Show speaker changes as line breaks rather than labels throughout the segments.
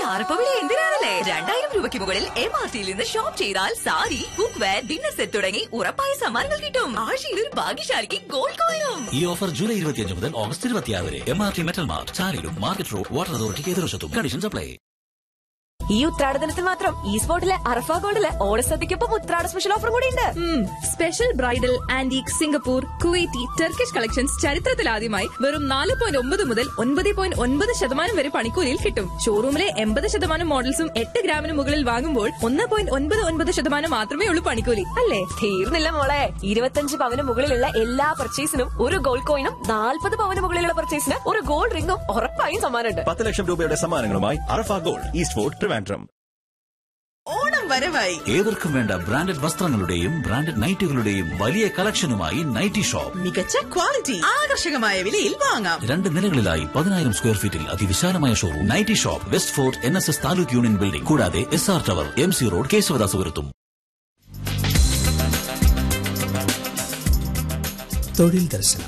ആർപ്പവിളി എന്തിനാണല്ലേ രണ്ടായിരം രൂപയ്ക്ക് മുകളിൽ എം ആർ ടിയിൽ നിന്ന് ഷോപ്പ് ചെയ്താൽ sari cookware dinner set തുടങ്ങി ഉറപ്പായ സമ്മാനങ്ങൾ കിട്ടും ആഴ്ചയിൽ ഒരു ഭാഗ്യശാലിക്ക് ഗോൾഡ് കോയിനും
ഈ ഓഫർ ജൂലൈ ഇരുപത്തിയഞ്ച് മുതൽ ഓഗസ്റ്റ് ഇരുപത്തിയാറ് വരെ M R T metal mart ചാലിലും മാർക്കറ്റ് റോഡ് വാട്ടർ അതോറിറ്റിക്ക് എതിർവശത്തും കണ്ടീഷൻസ് അപ്ലൈ
ഈ ഉത്രാടദിനത്തിൽ മാത്രം ഈ സ്പോട്ടിലെ അറഫ ഗോൾഡിലെ ഓണസദ്യക്കൊപ്പം ഉത്രാട സ്പെഷ്യൽ ഓഫർ കൂടി ഉണ്ട്
special bridal antique Singapore Kuwaiti Turkish collections ചരിത്രത്തിലാദ്യമായി വെറും നാല് പോയിന്റ് ഒമ്പത് മുതൽ ഒൻപത് പോയിന്റ് ഒൻപത് ശതമാനം വരെ പണിക്കൂലിയിൽ കിട്ടും ഷോറൂമിലെ എൺപത് ശതമാനം മോഡൽസും എട്ട് ഗ്രാമിന് മുകളിൽ വാങ്ങുമ്പോൾ ഒന്ന് പോയിന്റ് ഒൻപത് ഒൻപത് ശതമാനം മാത്രമേ ഉള്ളൂ പണിക്കൂലി അല്ലേ
തീർന്നില്ല മോളെ ഇരുപത്തഞ്ച് പവന് മുകളിലുള്ള എല്ലാ പർച്ചേസിനും ഒരു ഗോൾഡ് കോയിനും നാൽപ്പത് പവന് മുകളിലുള്ള പർച്ചേസിന് ഒരു ഗോൾഡ് റിംഗും ഉറപ്പായും സമ്മാനമുണ്ട്
പത്ത് ലക്ഷം രൂപയുടെ സമ്മാനങ്ങളുമായി Arafa gold east fort Trivandrum
Onam വരവായി
ഏവർക്കും വേണ്ട ബ്രാൻഡഡ് വസ്ത്രങ്ങളുടെയും ബ്രാൻഡഡ് നൈറ്റുകളുടെയും വലിയ കളക്ഷനുമായി നൈറ്റി ഷോപ്പ്
മികച്ച ക്വാളിറ്റി ആകർഷകമായ വിലയിൽ വാങ്ങാം
രണ്ട് നിലകളിലായി പതിനായിരം സ്ക്വയർ ഫീറ്റിൽ അതിവിശാലമായ showroom nighty shop west fort N S S taluk union building കൂടാതെ S R tower M C road കേശവദാസുപുരത്തും
തൊഴിൽ ദർശനം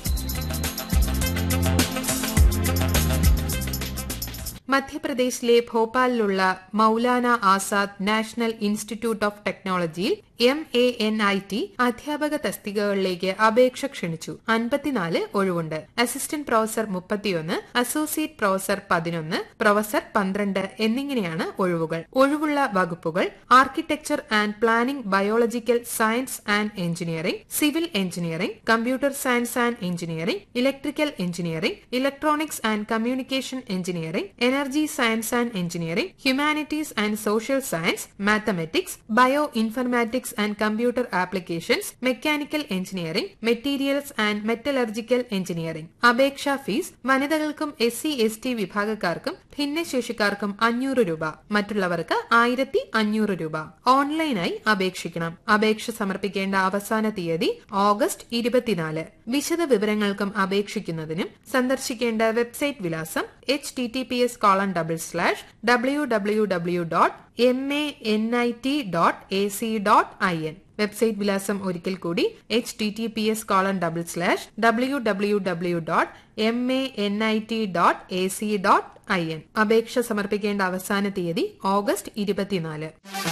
മധ്യപ്രദേശിലെ ഭോപ്പാലിലുള്ള Maulana Azad national institute of ടെക്നോളജിയിൽ M A N I T അധ്യാപക തസ്തികകളിലേക്ക് അപേക്ഷ ക്ഷണിച്ചു അൻപത്തിനാല് ഒഴിവുണ്ട് അസിസ്റ്റന്റ് പ്രൊഫസർ മുപ്പത്തിയൊന്ന് അസോസിയേറ്റ് പ്രൊഫസർ പതിനൊന്ന് പ്രൊഫസർ പന്ത്രണ്ട് എന്നിങ്ങനെയാണ് ഒഴിവുകൾ ഒഴിവുള്ള വകുപ്പുകൾ architecture and planning biological science and engineering civil engineering computer science and engineering electrical engineering electronics and communication engineering energy science and engineering humanities and social science mathematics bioinformatics and computer applications mechanical engineering materials and metallurgical engineering അപേക്ഷാ fees വനിതകൾക്കും S C S T വിഭാഗക്കാർക്കും ഭിന്നശേഷിക്കാർക്കും അഞ്ഞൂറ് രൂപ മറ്റുള്ളവർക്ക് ആയിരത്തി അഞ്ഞൂറ് രൂപ ഓൺലൈനായി അപേക്ഷിക്കണം അപേക്ഷ സമർപ്പിക്കേണ്ട അവസാന തീയതി ഓഗസ്റ്റ് ഇരുപത്തിനാല് വിശദ വിവരങ്ങൾക്കും അപേക്ഷിക്കുന്നതിനും സന്ദർശിക്കേണ്ട വെബ്സൈറ്റ് വിലാസം H T T P S colon double slash W W W dot M A N I T dot A C dot I N website വിലാസം ഒരിക്കൽ കൂടി H T T P S colon double slash W W W dot M A N I T dot A C dot I N അപേക്ഷ സമർപ്പിക്കേണ്ട അവസാന തീയതി August ഇരുപത്തിനാല്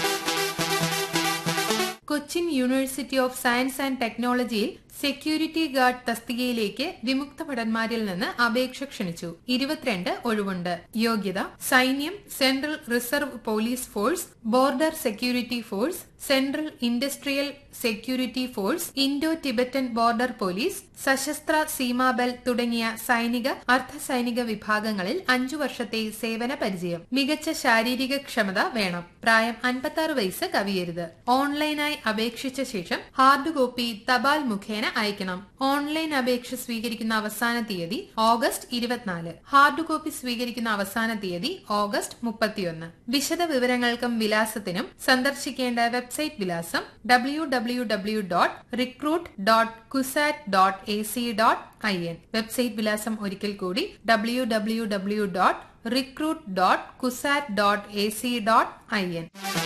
Cochin university of science and ടെക്നോളജിയിൽ security guard തസ്തികയിലേക്ക് വിമുക്ത ഭടന്മാരിൽ നിന്ന് അപേക്ഷ ക്ഷണിച്ചു ഇരുപത്തിരണ്ട് ഒഴിവുണ്ട് യോഗ്യത സൈന്യം central reserve police force border security force central industrial security force Indo Tibetan border police Sashastra Seema Bal തുടങ്ങിയ സൈനിക അർദ്ധ സൈനിക വിഭാഗങ്ങളിൽ അഞ്ചു വർഷത്തെ സേവന പരിചയം മികച്ച ശാരീരിക ക്ഷമത വേണം പ്രായം അൻപത്തി വയസ്സ് കവിയരുത് ഓൺലൈനായി അപേക്ഷിച്ച ശേഷം ഹാർഡ് കോപ്പി തപാൽ മുഖേന അയക്കണം ഓൺലൈൻ അപേക്ഷ സ്വീകരിക്കുന്ന അവസാന തീയതി ഓഗസ്റ്റ് ഇരുപത്തിനാല് ഹാർഡ് കോപ്പി സ്വീകരിക്കുന്ന അവസാന തീയതി ഓഗസ്റ്റ് മുപ്പത്തിയൊന്ന് വിശദ വിവരങ്ങൾക്കും വിലാസത്തിനും സന്ദർശിക്കേണ്ട വെബ്സൈറ്റ് വിലാസം W W W dot recruit dot CUSAT dot A C dot I N website വിലാസം ഒരിക്കൽ കൂടി W W W dot recruit dot CUSAT dot A C dot I N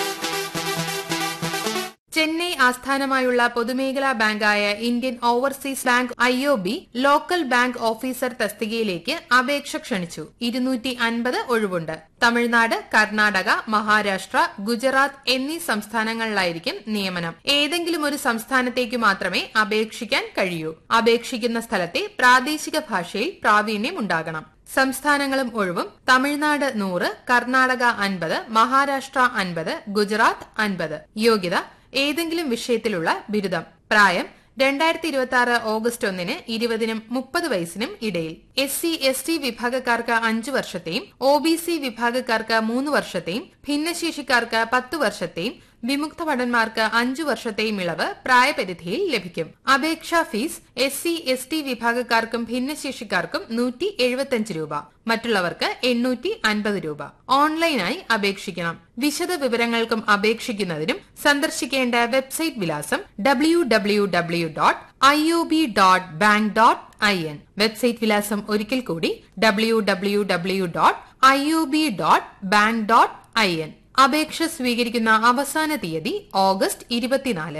Chennai ആസ്ഥാനമായുള്ള പൊതുമേഖലാ ബാങ്കായ Indian overseas bank I O B local bank officer തസ്തികയിലേക്ക് അപേക്ഷ ക്ഷണിച്ചു ഇരുന്നൂറ്റി അൻപത് ഒഴിവുണ്ട് തമിഴ്നാട് കർണാടക മഹാരാഷ്ട്ര ഗുജറാത്ത് എന്നീ സംസ്ഥാനങ്ങളിലായിരിക്കും നിയമനം ഏതെങ്കിലും ഒരു സംസ്ഥാനത്തേക്ക് മാത്രമേ അപേക്ഷിക്കാൻ കഴിയൂ അപേക്ഷിക്കുന്ന സ്ഥലത്തെ പ്രാദേശിക ഭാഷയിൽ പ്രാവീണ്യം ഉണ്ടാകണം സംസ്ഥാനങ്ങളും ഒഴിവും തമിഴ്നാട് നൂറ് കർണാടക അൻപത് മഹാരാഷ്ട്ര അൻപത് ഗുജറാത്ത് അൻപത് യോഗ്യത ഏതെങ്കിലും വിഷയത്തിലുള്ള ബിരുദം പ്രായം രണ്ടായിരത്തി ഇരുപത്തി ആറ് ഓഗസ്റ്റ് ഒന്നിന് ഇരുപതിനും മുപ്പത് വയസ്സിനും ഇടയിൽ എസ് സി എസ് ടി വിഭാഗക്കാർക്ക് അഞ്ചു വർഷത്തെയും ഒ ബി സി വിഭാഗക്കാർക്ക് മൂന്ന് വർഷത്തെയും ഭിന്നശേഷിക്കാർക്ക് പത്ത് വർഷത്തെയും വിമുക്ത ഭടന്മാർക്ക് അഞ്ചു വർഷത്തെയും ഇളവ് പ്രായപരിധിയിൽ ലഭിക്കും അപേക്ഷാ fees S C S T വിഭാഗക്കാർക്കും ഭിന്നശേഷിക്കാർക്കും നൂറ്റി എഴുപത്തിയഞ്ച് രൂപ മറ്റുള്ളവർക്ക് എണ്ണൂറ്റി അൻപത് രൂപ ഓൺലൈനായി അപേക്ഷിക്കണം വിശദ വിവരങ്ങൾക്കും അപേക്ഷിക്കുന്നതിനും സന്ദർശിക്കേണ്ട വെബ്സൈറ്റ് വിലാസം W W W dot I O B dot bank dot I N website വിലാസം ഒരിക്കൽ കൂടി W W W dot I O B dot bank dot I N അപേക്ഷ സ്വീകരിക്കുന്ന അവസാന തീയതി ഓഗസ്റ്റ് ഇരുപത്തിനാല്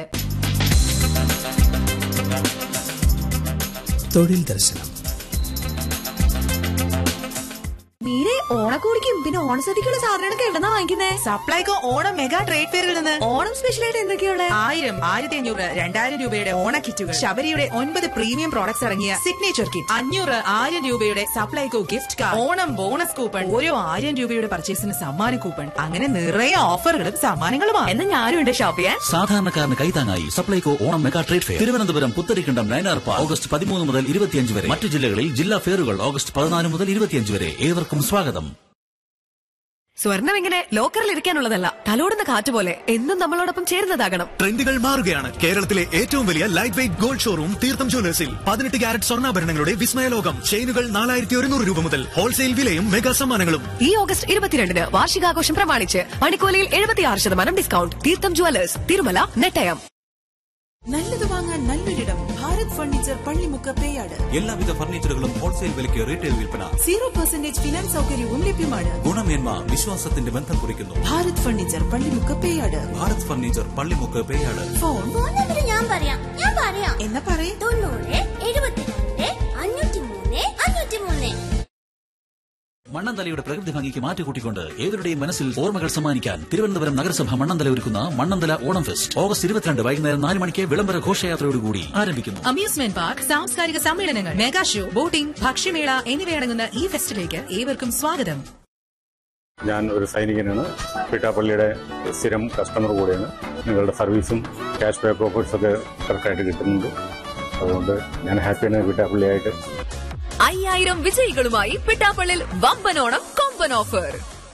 തൊഴിൽ ദർശനം
മീരെ
ഓണക്കോടിക്കും പിന്നെ ഓണസദ്യക്കുള്ള സാധനങ്ങളൊക്കെ എവിടെന്നാ വാങ്ങിക്കുന്നേ
സപ്ലൈകോ ഓണം മെഗാ ട്രേഡ് ഫെയറിൽ നിന്ന്
ഓണം സ്പെഷ്യലായിട്ട് എന്തൊക്കെയുള്ള
ആയിരം ആയിരത്തി അഞ്ഞൂറ് രണ്ടായിരം രൂപയുടെ ഓണ കിറ്റുകൾ ശബരിയുടെ ഒൻപത് പ്രീമിയം പ്രോഡക്ട്സ് ഇറങ്ങിയ സിഗ്നേച്ചർ കിറ്റ് അഞ്ഞൂറ് ആയിരം രൂപയുടെ Supplyco gift card Onam bonus coupon ഓരോ ആയിരം രൂപയുടെ പർച്ചേസിന് സമ്മാന കൂപ്പൺ അങ്ങനെ നിറയെ ഓഫറുകളും സമ്മാനങ്ങളുമാണ്
എന്നാ ഞാനും ഉണ്ട് ഷോപ്പ് ചെയ്യാൻ
സാധാരണക്കാരന് കൈതാങ്ങായി Supplyco Onam mega trade fair Thiruvananthapuram Putharikandam Nayanar park August പതിമൂന്ന് മുതൽ ഇരുപത്തിയഞ്ച് വരെ മറ്റു ജില്ലകളിൽ ജില്ലാ ഫെയറുകൾ ഓഗസ്റ്റ് പതിനാല് മുതൽ ഇരുപത്തിയഞ്ച് വരെ ഏവർക്കും സ്വാഗതം
സ്വർണം ഇങ്ങനെ ലോക്കറിൽ ഇരിക്കാനുള്ളതല്ല തലോടുന്ന കാറ്റ് പോലെ എന്നും നമ്മളോടൊപ്പം ചേരുന്നതാകണം
ട്രെൻഡുകൾ മാറുകയാണ് കേരളത്തിലെ ഏറ്റവും വലിയ ലൈറ്റ് വെയിറ്റ് ഗോൾഡ് ഷോറൂം തീർത്ഥം ജ്വല്ലേഴ്സിൽ പതിനെട്ട് ക്യാരറ്റ് സ്വർണ്ണാഭരണങ്ങളുടെ വിസ്മയലോകം ചെയിനുകൾ നാലായിരത്തി ഒരുന്നൂറ് രൂപ മുതൽ ഹോൾസെയിൽ വിലയും മെഗാ സമ്മാനങ്ങളും
ഈ ഓഗസ്റ്റ് ഇരുപത്തിരണ്ടിന് വാർഷികാഘോഷം പ്രമാണിച്ച് മണിക്കോലയിൽ എഴുപത്തിയാറ് ശതമാനം ഡിസ്കൗണ്ട് തീർത്ഥം ജുവലേഴ്സ് തിരുമല നെട്ടയം
നല്ലത് വാങ്ങാൻ നല്ലൊരിടം ഭാരത് ഫർണിച്ചർ പള്ളിമുക്ക് പേയാട്
എല്ലാവിധ ഫർണിച്ചറുകളും ഹോൾസെയിൽ വിലയ്ക്ക് റീറ്റെയിൽ വിൽപ്പന
സീറോ പെർസെന്റേജ് ഫിനാൻസ് സൗകര്യവും ലഭ്യമാണ്
ഗുണമേന്മ വിശ്വാസത്തിന്റെ ബന്ധം കുറിക്കുന്നു
Bharat furniture Pallimukku Peyad
Bharat furniture Pallimukku Peyad
phone
phone number ഞാൻ പറയാം ഞാൻ പറയാം
എന്നാ പറയേ
തൊണ്ണൂറ് എഴുപത്തിരണ്ട് അഞ്ഞൂറ്റി മൂന്ന് അഞ്ഞൂറ്റി മൂന്ന്
മണ്ണന്തലയുടെ പ്രകൃതി ഭംഗിക്ക് മാറ്റുകൂട്ടിക്കൊണ്ട് ഏവരുടെയും മനസ്സിൽ ഓർമ്മകൾ സമ്മാനിക്കാൻ തിരുവനന്തപുരം നഗരസഭ മണ്ണന്തല ഒരുക്കുന്ന മണ്ണന്തല ഓണം ഫെസ്റ്റ് ഓഗസ്റ്റ് ഇരുപത്തിരണ്ട് വൈകുന്നേരം നാല് മണിക്ക് വിളംബര ഘോഷയാത്രയോടുകൂടി ആരംഭിക്കുന്നു
അമ്യൂസ്മെന്റ് പാർക്ക് സാംസ്കാരിക സമ്മേളനങ്ങൾ മെഗാ ഷോ ബോട്ടിംഗ് ഭക്ഷ്യമേള എന്നിവയടങ്ങുന്ന ഈ ഫെസ്റ്റിലേക്ക് ഏവർക്കും സ്വാഗതം
ഞാൻ ഒരു സൈനികനാണ് പിട്ടാപ്പള്ളിയുടെ സ്ഥിരം കസ്റ്റമർ കൂടെയാണ് നിങ്ങളുടെ സർവീസും ക്യാഷ് പേ പ്രോഫിറ്റ്സ് ഒക്കെ കറക്റ്റായിട്ട് കിട്ടുന്നുണ്ട് അതുകൊണ്ട് ഞാൻ ഹാപ്പിയാണ് പിട്ടാപ്പള്ളിയായിട്ട്
അയ്യായിരം വിജയികളുമായി പിട്ടാപ്പള്ളിൽ വമ്പനോണം കൊമ്പൻ ഓഫർ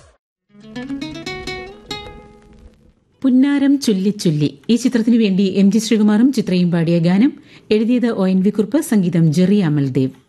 പുന്നാരം ചൊല്ലി ചൊല്ലി ഈ ചിത്രത്തിനു വേണ്ടി എം ജി ശ്രീകുമാറും ചിത്രയും പാടിയ ഗാനം എഴുതിയത് ഒ എൻ വി കുറുപ്പ് സംഗീതം ജെറി അമൽദേവ്